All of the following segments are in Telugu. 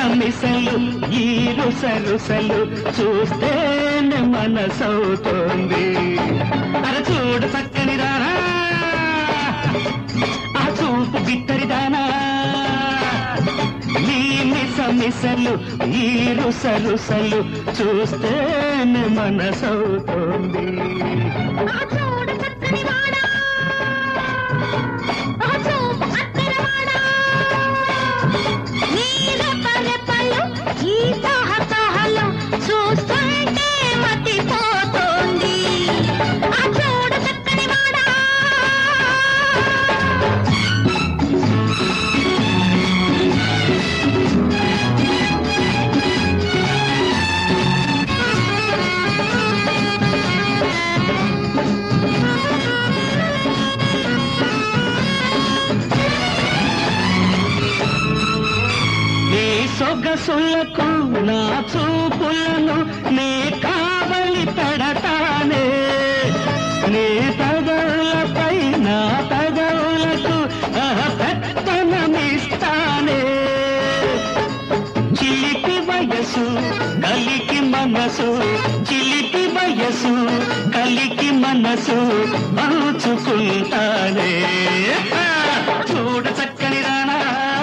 మిసలు ఈ రుసరుసలు చూస్తేనే మనసవుతోంది అర చూడు చక్కని రారా ఆ చూపు బిత్తరిదానా నీ మిస మిసలు ఈ రుసరుసలు చూస్తేనే మనసవుతోంది ఆ చూడు చక్కని వాడా ఆ చూపు అత్తరవాడా నీ రెప్పరెప్పలు ఈ తహతహలు చూస్తుంటే మతిపోతోంది ఆ చూడు చక్కని వాడా నీ సొగసులకు నా చూపులను నే కావలి పెడతానే నీ తగవులపై నా తగవులకు పెత్తనమిస్తానే చిలిపి వయసు కలికి మనసు చిలిపి వయసు కలికి మనసు పంచుకుంటానే ఆ, చూడ చక్కని రానా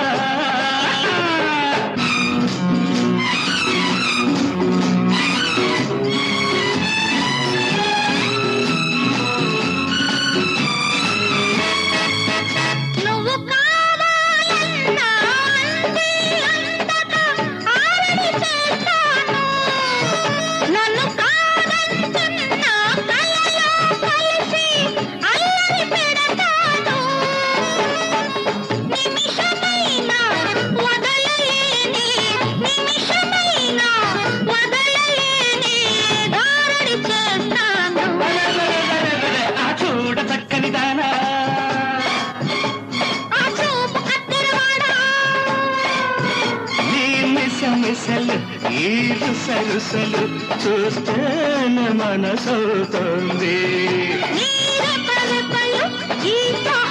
నువ్వు కావాలన్నా అంది అందక ఆరడి చేస్తాను నన్ను కాదంటున్నా కలలో కలిసి అల్లరి పెడతాను నిమిషమైనా వదలలేని నిమిషమైనా వదలలేని దారడి చేస్తాను ఆ చూడ చక్కని దానా ఆ చూపు కత్తెరవాడా నీ మిస మిసలు ఈ రుసరుసలు చూస్తేనే మనసవుతోంది నీరెప్పరెప్పలు ఈ